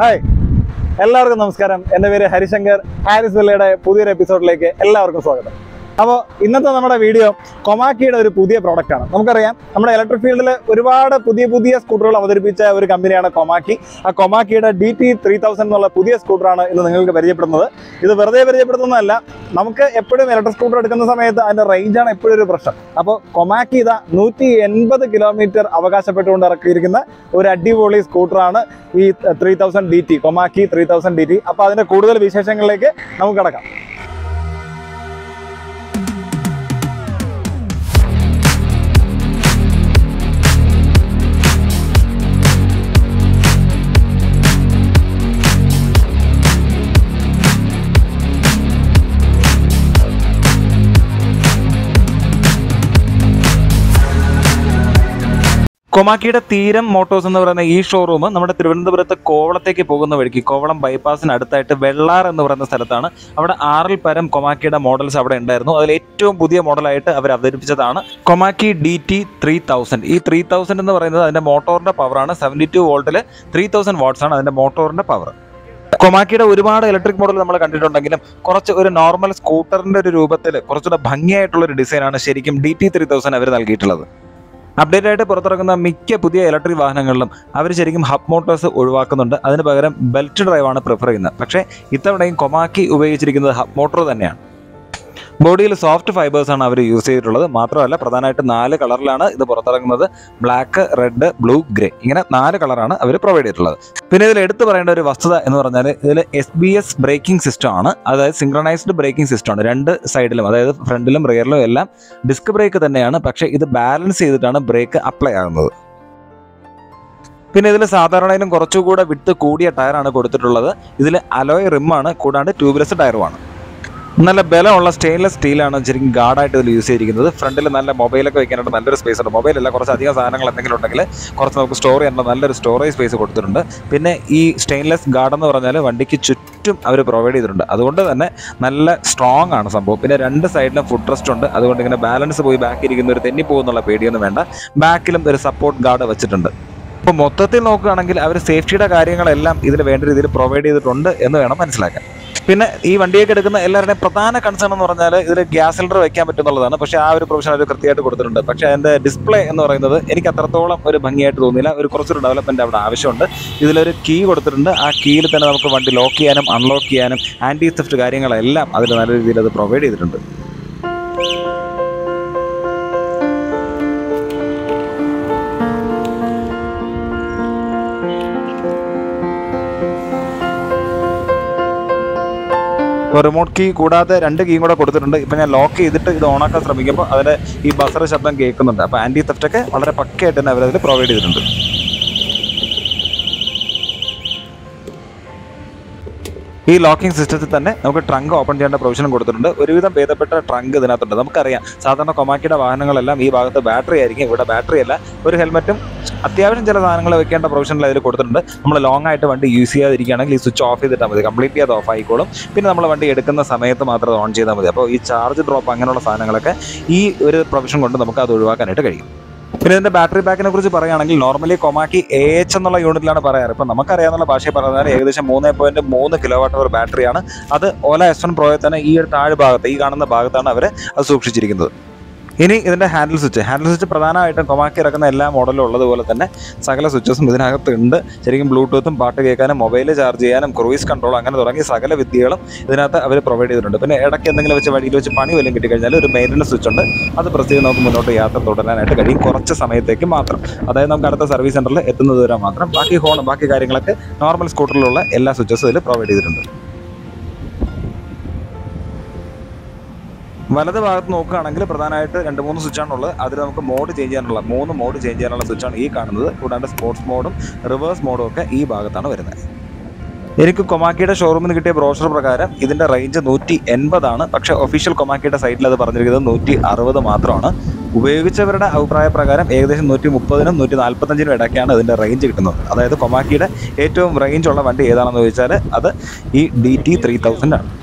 hi എല്ലാവർക്കും നമസ്കാരം എൻ്റെ പേര് ഹരിശങ്കർ ഹാരിസ് വെല്ലയുടെ പുതിയൊരു എപ്പിസോഡിലേക്ക് എല്ലാവർക്കും സ്വാഗതം അപ്പോൾ ഇന്നത്തെ നമ്മുടെ വീഡിയോ കൊമാക്കിയുടെ ഒരു പുതിയ പ്രോഡക്റ്റ് ആണ് നമുക്കറിയാം നമ്മുടെ ഇലക്ട്രിക് ഫീൽഡിൽ ഒരുപാട് പുതിയ പുതിയ സ്കൂട്ടറുകൾ അവതരിപ്പിച്ച ഒരു കമ്പനിയാണ് കൊമാക്കി ആ കൊമാക്കിയുടെ ഡി ടി ത്രീ തൗസൻഡ് എന്നുള്ള പുതിയ സ്കൂട്ടറാണ് ഇന്ന് നിങ്ങൾക്ക് പരിചയപ്പെടുന്നത് ഇത് വെറുതെ പരിചയപ്പെടുത്തുന്നതല്ല നമുക്ക് എപ്പോഴും ഇലക്ട്രിക് സ്കൂട്ടർ എടുക്കുന്ന സമയത്ത് അതിൻ്റെ റേഞ്ചാണ് എപ്പോഴും ഒരു പ്രശ്നം അപ്പോൾ കൊമാക്കി ഇതാ നൂറ്റി എൺപത് കിലോമീറ്റർ അവകാശപ്പെട്ടുകൊണ്ട് ഇറക്കിയിരിക്കുന്ന ഒരു അടിപൊളി സ്കൂട്ടറാണ് ഈ three thousand D T Komaki three thousand D T അപ്പോൾ അതിൻ്റെ കൂടുതൽ വിശേഷങ്ങളിലേക്ക് നമുക്ക് കിടക്കാം കൊമാക്കിയുടെ തീരം മോട്ടോഴ്സ് എന്ന് പറയുന്ന ഈ ഷോറൂം നമ്മുടെ തിരുവനന്തപുരത്ത് കോവളത്തേക്ക് പോകുന്ന വഴിക്ക് കോവളം ബൈപ്പാസിന് അടുത്തായിട്ട് വെള്ളാർ എന്ന് പറയുന്ന സ്ഥലത്താണ് അവിടെ ആറിൽ പരം കൊമാക്കിയുടെ മോഡൽസ് അവിടെ ഉണ്ടായിരുന്നു അതിൽ ഏറ്റവും പുതിയ മോഡലായിട്ട് അവർ അവതരിപ്പിച്ചതാണ് Komaki D T three thousand ഈ ത്രീ തൗസൻഡ് എന്ന് പറയുന്നത് അതിന്റെ മോട്ടോറിന്റെ പവറാണ് സെവൻറ്റി ടു വോൾട്ടിൽ ത്രീ തൗസൻഡ് വാട്ട്സ് ആണ് അതിന്റെ മോട്ടോറിന്റെ പവർ കൊമാക്കിയുടെ ഒരുപാട് ഇലക്ട്രിക് മോഡൽ നമ്മൾ കണ്ടിട്ടുണ്ടെങ്കിലും കുറച്ച് ഒരു നോർമൽ സ്കൂട്ടറിന്റെ ഒരു രൂപത്തിൽ കുറച്ചുകൂടെ ഭംഗിയായിട്ടുള്ള ഒരു ഡിസൈനാണ് ശരിക്കും ഡി ടി ത്രീ തൗസൻഡ് അവർ നൽകിയിട്ടുള്ളത് അപ്ഡേറ്റ് ആയിട്ട് പുറത്തിറങ്ങുന്ന മിക്ക പുതിയ ഇലക്ട്രിക് വാഹനങ്ങളിലും അവർ ശരിക്കും ഹബ് മോട്ടോഴ്സ് ഒഴിവാക്കുന്നുണ്ട് അതിന് പകരം ബെൽറ്റ് ഡ്രൈവാണ് പ്രിഫർ ചെയ്യുന്നത് പക്ഷേ ഇത്തവണയും കൊമാക്കി ഉപയോഗിച്ചിരിക്കുന്നത് ഹബ് മോട്ടോർ തന്നെയാണ് ബോഡിയിൽ സോഫ്റ്റ് ഫൈബേഴ്സ് ആണ് അവർ യൂസ് ചെയ്തിട്ടുള്ളത് മാത്രമല്ല പ്രധാനമായിട്ട് നാല് കളറിലാണ് ഇത് പുറത്തിറങ്ങുന്നത് ബ്ലാക്ക് റെഡ് ബ്ലൂ ഗ്രേ ഇങ്ങനെ നാല് കളറാണ് അവർ പ്രൊവൈഡ് ചെയ്തിട്ടുള്ളത് പിന്നെ ഇതിൽ എടുത്തു പറയേണ്ട ഒരു വസ്തുത എന്ന് പറഞ്ഞാൽ ഇതിൽ S B S braking system ആണ് അതായത് സിങ്ക്രണൈസ്ഡ് ബ്രേക്കിംഗ് സിസ്റ്റം ആണ് രണ്ട് സൈഡിലും അതായത് ഫ്രണ്ടിലും റിയറിലും എല്ലാം ഡിസ്ക് ബ്രേക്ക് തന്നെയാണ് പക്ഷേ ഇത് ബാലൻസ് ചെയ്തിട്ടാണ് ബ്രേക്ക് അപ്ലൈ ആകുന്നത് പിന്നെ ഇതിൽ സാധാരണയിലും കുറച്ചുകൂടെ വിട്ട് കൂടിയ ടയറാണ് കൊടുത്തിട്ടുള്ളത് ഇതിൽ അലോയ് റിമ്മാണ് കൂടാണ്ട് ട്യൂബ്ലെസ് ടയറുമാണ് നല്ല ബലമുള്ള സ്റ്റെയിൻലെസ് സ്റ്റീലാണ് ശരിക്കും ഗാർഡായിട്ട് ഇതിൽ യൂസ് ചെയ്തിരിക്കുന്നത് ഫ്രണ്ടിൽ നല്ല മൊബൈലൊക്കെ വെക്കാനായിട്ട് നല്ലൊരു സ്പേസ് ഉണ്ട് മൊബൈലല്ല കുറച്ച് അധികം സാധനങ്ങൾ എന്തെങ്കിലും ഉണ്ടെങ്കിൽ കുറച്ച് നമുക്ക് സ്റ്റോർ ചെയ്യാനുള്ള നല്ലൊരു സ്റ്റോറേജ് സ്പേസ് കൊടുത്തിട്ടുണ്ട് പിന്നെ ഈ സ്റ്റെയിൻലെസ് ഗാർഡ് എന്ന് പറഞ്ഞാൽ വണ്ടിക്ക് ചുറ്റും അവർ പ്രൊവൈഡ് ചെയ്തിട്ടുണ്ട് അതുകൊണ്ട് തന്നെ നല്ല സ്ട്രോങ് ആണ് സംഭവം പിന്നെ രണ്ട് സൈഡിലും ഫുഡ് റെസ്റ്റ് ഉണ്ട് അതുകൊണ്ട് ഇങ്ങനെ ബാലൻസ് പോയി ബാക്കിൽ ഇരിക്കുന്ന ഒരു തെന്നി പോകുന്നുള്ള പേടിയൊന്നും വേണ്ട ബാക്കിലും ഒരു സപ്പോർട്ട് ഗാർഡ് വെച്ചിട്ടുണ്ട് അപ്പോൾ മൊത്തത്തിൽ നോക്കുകയാണെങ്കിൽ അവർ സേഫ്റ്റിയുടെ കാര്യങ്ങളെല്ലാം ഇതിൽ വേണ്ട രീതിയിൽ പ്രൊവൈഡ് ചെയ്തിട്ടുണ്ട് എന്ന് വേണം മനസ്സിലാക്കാൻ പിന്നെ ഈ വണ്ടിയൊക്കെ എടുക്കുന്ന എല്ലാവരുടെയും പ്രധാന കൺസേൺ എന്ന് പറഞ്ഞാൽ ഇതിൽ ഗ്യാസ് സിലിണ്ടർ വെക്കാൻ പറ്റും എന്നുള്ളതാണ് പക്ഷേ ആ ഒരു പ്രൊവിഷൻ അവർ കൃത്യമായിട്ട് കൊടുത്തിട്ടുണ്ട് പക്ഷേ അതിൻ്റെ ഡിസ്പ്ലേ എന്ന് പറയുന്നത് എനിക്ക് അത്രത്തോളം ഒരു ഭംഗിയായിട്ട് തോന്നിയില്ല ഒരു കുറച്ചൊരു ഡെവലപ്മെന്റ് അവിടെ ആവശ്യമുണ്ട് ഇതിലൊരു കീ കൊടുത്തിട്ടുണ്ട് ആ കീയിൽ തന്നെ നമുക്ക് വണ്ടി ലോക്ക് ചെയ്യാനും അൺലോക്ക് ചെയ്യാനും ആൻറ്റി തെഫ്റ്റ് കാര്യങ്ങളെല്ലാം അതിൽ നല്ല രീതിയിൽ അത് പ്രൊവൈഡ് ചെയ്തിട്ടുണ്ട് ഇപ്പോൾ റിമോട്ട് കീ കൂടാതെ രണ്ട് കീയും കൂടെ കൊടുത്തിട്ടുണ്ട് ഇപ്പം ഞാൻ ലോക്ക് ചെയ്തിട്ട് ഇത് ഓണാക്കാൻ ശ്രമിക്കുമ്പോൾ അതിൽ ഈ ബസർ ശബ്ദം കേൾക്കുന്നുണ്ട് അപ്പോൾ ആൻറ്റി തെഫ്റ്റ് ഒക്കെ വളരെ പക്കയായിട്ട് തന്നെ അവരതിൽ പ്രൊവൈഡ് ചെയ്തിട്ടുണ്ട് ഈ ലോക്കിംഗ് സിസ്റ്റത്തിൽ തന്നെ നമുക്ക് ട്രങ്ക് ഓപ്പൺ ചെയ്യേണ്ട പ്രൊവിഷനും കൊടുത്തിട്ടുണ്ട് ഒരുവിധം ഭേദപ്പെട്ട ട്രങ്ക് ഇതിനകത്തുണ്ട് നമുക്കറിയാം സാധാരണ കൊമാക്കിയുടെ വാഹനങ്ങളെല്ലാം ഈ ഭാഗത്ത് ബാറ്ററി ആയിരിക്കും ഇവിടെ ബാറ്ററി അല്ല ഒരു ഹെൽമെറ്റും അത്യാവശ്യം ചില സാധനങ്ങൾ വെക്കേണ്ട പ്രൊവിഷനിൽ അതിൽ കൊടുത്തിട്ടുണ്ട് നമ്മൾ ലോങ് ആയിട്ട് വണ്ടി യൂസ് ചെയ്യാതിരിക്കുകയാണെങ്കിൽ ഈ സ്വിച്ച് ഓഫ് ചെയ്തിട്ടാൽ മതി കംപ്ലീറ്റ് ചെയ്ത് ഓഫ് ആയിക്കോളും പിന്നെ നമ്മൾ വണ്ടി എടുക്കുന്ന സമയത്ത് മാത്രം ഓൺ ചെയ്താൽ മതി അപ്പോൾ ഈ ചാർജ് ഡ്രോപ്പ് അങ്ങനെയുള്ള സാധനങ്ങളൊക്കെ ഈ ഒരു പ്രൊവിഷൻ കൊണ്ട് നമുക്ക് അത് ഒഴിവാക്കാനായിട്ട് കഴിയും പിന്നെ ഇതിന്റെ ബാറ്ററി പാക്കിനെ കുറിച്ച് പറയുകയാണെങ്കിൽ നോർമലി കൊമാക്കി എ എച്ച് എന്നുള്ള യൂണിറ്റിലാണ് പറയാറ് ഇപ്പം നമുക്കറിയാവുന്ന ഭാഷയിൽ പറഞ്ഞാൽ ഏകദേശം മൂന്ന് പോയിന്റ് മൂന്ന് കിലോ വാട്ട് അവർ ബാറ്ററിയാണ് അത് ഓല എസ് വൺ പ്രോയിൽ തന്നെ ഈ ഒരു താഴ് ഭാഗത്ത് ഈ കാണുന്ന ഭാഗത്താണ് അവർ അത് സൂക്ഷിച്ചിരിക്കുന്നത് ഇനി ഇതിന്റെ ഹാൻഡിൽ സ്വിച്ച് ഹാൻഡിൽ സ്വിച്ച് പ്രധാനമായിട്ടും കൊമാക്കി ഇറക്കുന്ന എല്ലാ മോഡലും ഉള്ളതുപോലെ തന്നെ സകല സ്വിച്ചസും ഇതിനകത്ത് ഉണ്ട് ശരിക്കും ബ്ലൂടൂത്തും പാട്ട് കേൾക്കാനും മൊബൈൽ ചാർജ് ചെയ്യാനും ക്രൂയിസ് കൺട്രോൾ അങ്ങനെ തുടങ്ങി സകല വിദ്യകളും ഇതിനകത്ത് അവർ പ്രൊവൈഡ് ചെയ്തിട്ടുണ്ട് പിന്നെ ഇടയ്ക്ക് എന്തെങ്കിലും വെച്ച് വഴിയിൽ വെച്ച് പണി വല്ലതും കിട്ടിക്കഴിഞ്ഞാൽ ഒരു മെയിൻ്റനൻസ് സ്വിച്ച് ഉണ്ട് അത് പ്രസ് ചെയ്ത് നമുക്ക് മുന്നോട്ട് യാത്ര തുടരാനായിട്ട് കഴിയും കുറച്ച് സമയത്തേക്ക് മാത്രം അതായത് നമുക്ക് അടുത്ത സർവീസ് സെന്ററിൽ എത്തുന്നത് വരെ മാത്രം ബാക്കി ഹോണും ബാക്കി കാര്യങ്ങളൊക്കെ നോർമൽ സ്കൂട്ടറിലുള്ള എല്ലാ സ്വിച്ചസും ഇതിൽ പ്രൊവൈഡ് ചെയ്തിട്ടുണ്ട് വലത് ഭാഗത്ത് നോക്കുകയാണെങ്കിൽ പ്രധാനമായിട്ട് രണ്ട് മൂന്ന് സ്വിച്ചാണ് ഉള്ളത് അതിൽ നമുക്ക് മോഡ് ചേഞ്ച് ചെയ്യാനുള്ള മൂന്ന് മോഡ് ചേഞ്ച് ചെയ്യാനുള്ള സ്വിച്ചാണ് ഈ കാണുന്നത് കൂടാണ്ട് സ്പോർട്സ് മോഡും റിവേഴ്സ് മോഡും ഒക്കെ ഈ ഭാഗത്താണ് വരുന്നത് എനിക്ക് കൊമാക്കിയുടെ ഷോറൂമിൽ നിന്ന് കിട്ടിയ ബ്രോഷർ പ്രകാരം ഇതിന്റെ റേഞ്ച് നൂറ്റി എൺപതാണ് പക്ഷേ ഒഫീഷ്യൽ കൊമാക്കിയുടെ സൈറ്റിൽ അത് പറഞ്ഞിരിക്കുന്നത് നൂറ്റി അറുപത് മാത്രമാണ് ഉപയോഗിച്ചവരുടെ അഭിപ്രായ പ്രകാരം ഏകദേശം നൂറ്റി മുപ്പതിനും നൂറ്റി നാൽപ്പത്തഞ്ചിനും ഇടയ്ക്കാണ് ഇതിന്റെ റേഞ്ച് കിട്ടുന്നത് അതായത് കൊമാക്കിയുടെ ഏറ്റവും റേഞ്ച് ഉള്ള വണ്ടി ഏതാണെന്ന് ചോദിച്ചാൽ അത് ഈ ഡി ടി ത്രീ തൗസൻഡ് ആണ്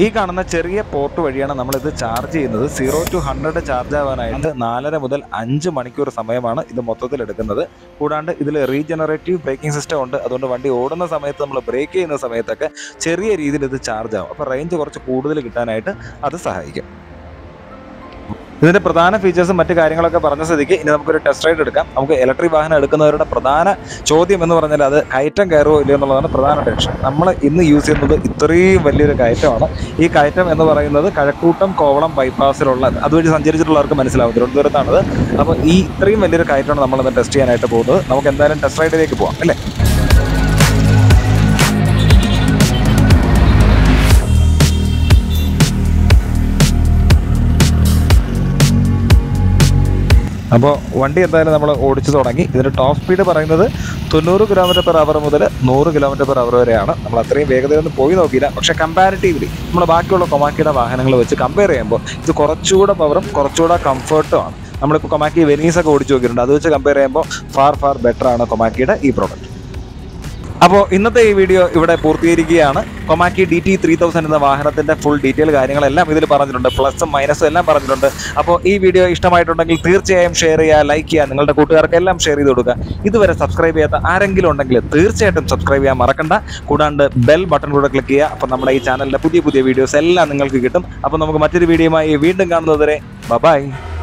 ഈ കാണുന്ന ചെറിയ പോർട്ട് വഴിയാണ് നമ്മളിത് ചാർജ് ചെയ്യുന്നത് സീറോ ടു ഹൺഡ്രഡ് ചാർജ് ആവാനായിട്ട് നാലര മുതൽ അഞ്ച് മണിക്കൂർ സമയമാണ് ഇത് മൊത്തത്തിൽ എടുക്കുന്നത് കൂടാണ്ട് ഇതിൽ റീജനറേറ്റീവ് ബ്രേക്കിംഗ് സിസ്റ്റം ഉണ്ട് അതുകൊണ്ട് വണ്ടി ഓടുന്ന സമയത്ത് നമ്മൾ ബ്രേക്ക് ചെയ്യുന്ന സമയത്തൊക്കെ ചെറിയ രീതിയിൽ ഇത് ചാർജ് ആവും അപ്പോൾ റേഞ്ച് കുറച്ച് കൂടുതൽ കിട്ടാനായിട്ട് അത് സഹായിക്കും ഇതിന്റെ പ്രധാന ഫീച്ചേഴ്സും മറ്റു കാര്യങ്ങളൊക്കെ പറഞ്ഞ സ്ഥിതിക്ക് ഇനി നമുക്കൊരു ടെസ്റ്റ് റൈഡ് എടുക്കാം നമുക്ക് ഇലക്ട്രിക് വാഹനം എടുക്കുന്നവരുടെ പ്രധാന ചോദ്യം എന്ന് പറഞ്ഞാൽ അത് കയറ്റം കയറുമോ ഇല്ലയോ എന്നുള്ളതാണ് പ്രധാന ടെൻഷൻ നമ്മൾ ഇന്ന് യൂസ് ചെയ്യുന്നത് ഇത്രയും വലിയൊരു കയറ്റമാണ് ഈ കയറ്റം എന്ന് പറയുന്നത് കഴക്കൂട്ടം കോവളം ബൈപ്പാസിലുള്ള അതുവഴി സഞ്ചരിച്ചിട്ടുള്ളവർക്ക് മനസ്സിലാവും തിരുവനന്തപുരത്താണത് അപ്പോൾ ഈ ഇത്രയും വലിയൊരു കയറ്റമാണ് നമ്മളിന്ന് ടെസ്റ്റ് ചെയ്യാനായിട്ട് പോകുന്നത് നമുക്ക് എന്തായാലും ടെസ്റ്റ് റൈഡിലേക്ക് പോകാം അല്ലേ അപ്പോൾ വണ്ടി എന്തായാലും നമ്മൾ ഓടിച്ചു തുടങ്ങി ഇതിൻ്റെ ടോപ്പ് സ്പീഡ് പറയുന്നത് തൊണ്ണൂറ് കിലോമീറ്റർ പെർ അവർ മുതൽ നൂറ് കിലോമീറ്റർ പെർ അവർ വരെയാണ് നമ്മൾ അത്രയും വേഗതയൊന്നും പോയി നോക്കിയില്ല പക്ഷേ കമ്പാരിറ്റീവ്ലി നമ്മൾ ബാക്കിയുള്ള കൊമാക്കിയുടെ വാഹനങ്ങൾ വെച്ച് കമ്പയർ ചെയ്യുമ്പോൾ ഇത് കുറച്ചുകൂടെ പവറും കുറച്ചുകൂടെ കംഫർട്ടും ആണ് നമ്മളിപ്പോൾ കൊമാക്കി വെനീസ് ഒക്കെ ഓടിച്ചു നോക്കിയിട്ടുണ്ട് അത് വെച്ച് കമ്പയർ ചെയ്യുമ്പോൾ ഫാർ ഫാർ ബെറ്റർ ആണ് കൊമാക്കിയുടെ ഈ പ്രോഡക്റ്റ് അപ്പോൾ ഇന്നത്തെ ഈ വീഡിയോ ഇവിടെ പൂർത്തീകരിക്കുകയാണ് Komaki D T three thousand എന്ന വാഹനത്തിന്റെ ഫുൾ ഡീറ്റെയിൽ കാര്യങ്ങളെല്ലാം ഇതിൽ പറഞ്ഞിട്ടുണ്ട് പ്ലസും മൈനസും എല്ലാം പറഞ്ഞിട്ടുണ്ട് അപ്പോൾ ഈ വീഡിയോ ഇഷ്ടമായിട്ടുണ്ടെങ്കിൽ തീർച്ചയായും ഷെയർ ചെയ്യുക ലൈക്ക് ചെയ്യുക നിങ്ങളുടെ കൂട്ടുകാർക്ക് എല്ലാം ഷെയർ ചെയ്ത് കൊടുക്കുക ഇതുവരെ സബ്സ്ക്രൈബ് ചെയ്യാത്ത ആരെങ്കിലും ഉണ്ടെങ്കിൽ തീർച്ചയായിട്ടും സബ്സ്ക്രൈബ് ചെയ്യാൻ മറക്കണ്ട കൂടാണ്ട് ബെൽ ബട്ടൺ കൂടെ ക്ലിക്ക് ചെയ്യുക അപ്പോൾ നമ്മുടെ ഈ ചാനലിലെ പുതിയ പുതിയ വീഡിയോസ് എല്ലാം നിങ്ങൾക്ക് കിട്ടും അപ്പോൾ നമുക്ക് മറ്റൊരു വീഡിയോയുമായി വീണ്ടും കാണുന്നതുവരെ ബൈ